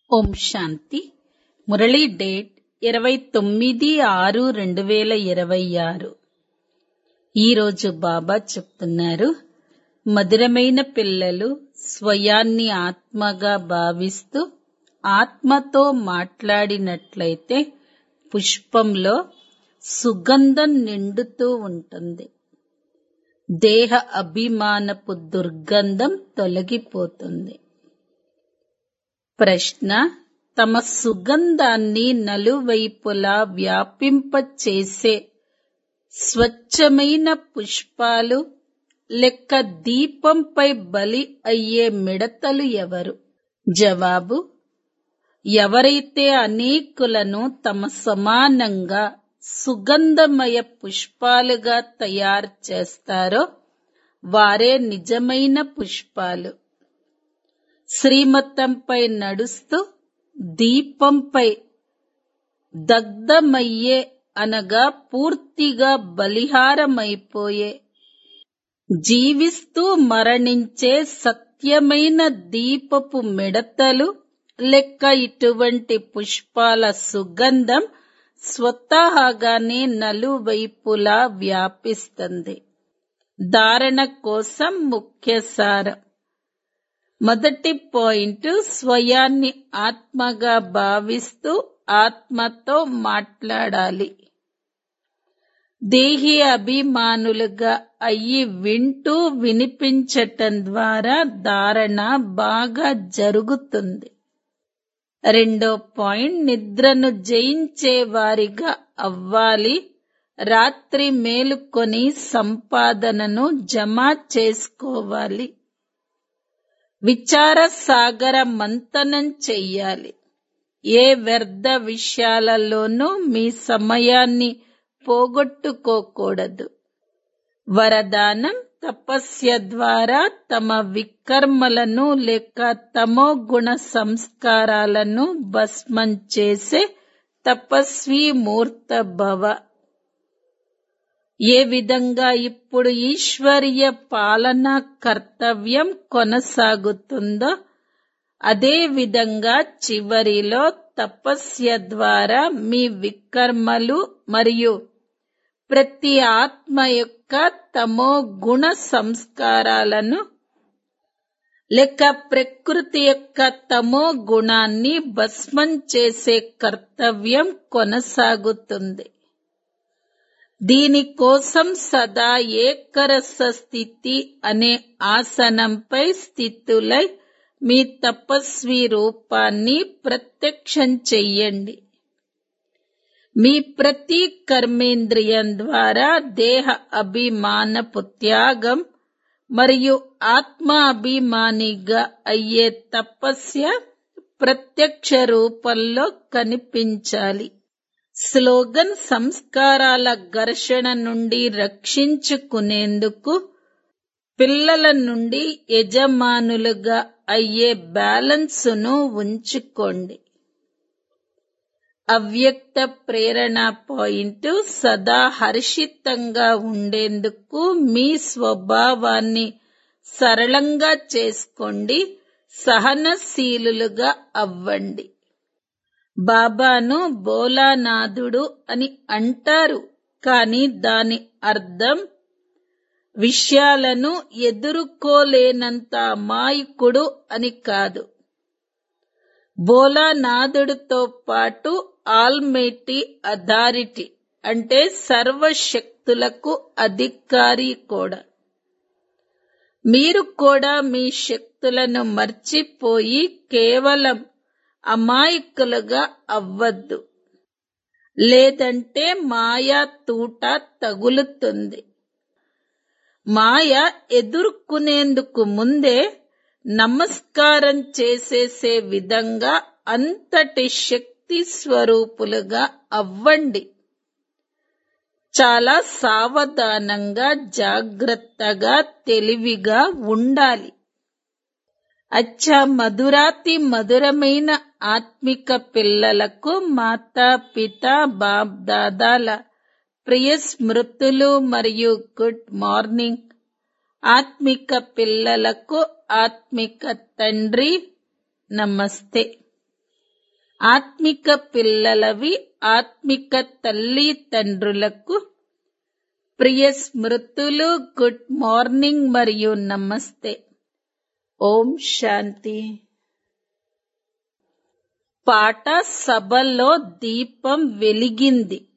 ఓం శాంతి Murali date ఇరవై తొమ్మిది ఆరు రెండు వేల ఇరవై ఆరు ఈరోజు బాబా చెప్తున్నారు మధురమైన పిల్లలు స్వయాన్ని ఆత్మగా భావిస్తూ ఆత్మతో మాట్లాడినట్లయితే పుష్పంలో సుగంధం నిండుతూ ఉంటుంది దేహ అభిమానపు దుర్గంధం తొలగిపోతుంది ప్రశ్న తమ సుగంధాన్ని నలువైపులా వ్యాపింపచేసే స్వచ్ఛమైన పుష్పాలు లెక్క దీపంపై బలి అయ్యే మిడతలు ఎవరు జవాబు ఎవరైతే అనేకులను తమ సమానంగా సుగంధమయ పుష్పాలుగా తయారు చేస్తారో వారే నిజమైన పుష్పాలు శ్రీమతంపై నడుస్తూ దీపంపై దగ్ధమయ్యే అనగా పూర్తిగా బలిహారమైపోయే జీవిస్తూ మరణించే సత్యమైన దీపపు మిడతలు లెక్క ఇటువంటి పుష్పాల సుగంధం స్వతహాగానే నలువైపులా వ్యాపిస్తుంది ధారణ కోసం ముఖ్య సారం మొదటి పాయింట్ స్వయాన్ని ఆత్మగా భావిస్తూ ఆత్మతో మాట్లాడాలి దేహి అభిమానులుగా అయ్యి వింటూ వినిపించటం ద్వారా ధారణ బాగా జరుగుతుంది రెండో పాయింట్ నిద్రను జయించే వారిగా అవ్వాలి రాత్రి మేలుకొని సంపాదనను జమ చేసుకోవాలి విచార సాగర మంతనం చెయ్యాలి ఏ వ్యర్థ విషయాలలోనూ మీ సమయాన్ని పోగొట్టుకోకూడదు వరదానం తపస్య ద్వారా తమ వికర్మలను లేక తమో గుణ సంస్కారాలను భస్మం చేసే తపస్వి మూర్త భవ ఏ విధంగా ఇప్పుడు ఈశ్వరీయ పాలనా కర్తవ్యం కొనసాగుతుందో అదే విధంగా చివరిలో తపస్య ద్వారా మీ వికర్మలు మరియు ప్రతి ఆత్మ యొక్క తమో గుణ సంస్కారాలను లేక ప్రకృతి యొక్క తమో గుణాన్ని భస్మం చేసే కర్తవ్యం కొనసాగుతుంది దీనికోసం సదా ఏకరస స్థితి అనే ఆసనంపై స్థితులై మీ తపస్వి రూపాన్ని ప్రత్యక్షం చెయ్యండి మీ ప్రతి కర్మేంద్రియం ద్వారా దేహ అభిమానపు త్యాగం మరియు ఆత్మ అభిమానిగా అయ్యే తపస్య ప్రత్యక్ష రూపంలో కనిపించాలి స్లోగన్ సంస్కారాల ఘర్షణ నుండి రక్షించుకునేందుకు పిల్లల నుండి యజమానులుగా అయ్యే బ్యాలెన్సును ఉంచుకోండి అవ్యక్త ప్రేరణ పాయింట్ సదా హర్షితంగా ఉండేందుకు మీ స్వభావాన్ని సరళంగా చేసుకోండి సహనశీలులుగా అవ్వండి బాబాను బోలానాథుడు అని అంటారు కానీ దాని అర్థం విషయాలను ఎదుర్కోలేనంత అమాయకుడు అని కాదు బోలానాథుడితో పాటు ఆల్మైటీ అథారిటీ అంటే సర్వశక్తులకు అధికారి కూడా మీరు కూడా మీ శక్తులను మర్చిపోయి కేవలం అమాయకులుగా అవ్వద్దు లేదంటే మాయా తూట తగులుతుంది మాయ ఎదుర్కొనేందుకు ముందే నమస్కారం చేసేసే విధంగా అంతటి శక్తి స్వరూపులుగా అవ్వండి చాలా సావధానంగా జాగ్రత్తగా తెలివిగా ఉండాలి అచ్చా మధురాతి మధురమైన ఆత్మిక పిల్లలకు మాతా పిత బాప్ దాదాల ప్రియ స్మృతులు మరియు గుడ్ మార్నింగ్ ఆత్మిక పిల్లలకు ఆత్మిక తండ్రి నమస్తే ఆత్మిక పిల్లలవి ఆత్మిక తల్లి తండ్రులకు ప్రియ స్మృతులు గుడ్ మార్నింగ్ మరియు నమస్తే ఓం శాంతి పాట సభలో దీపం వెలిగింది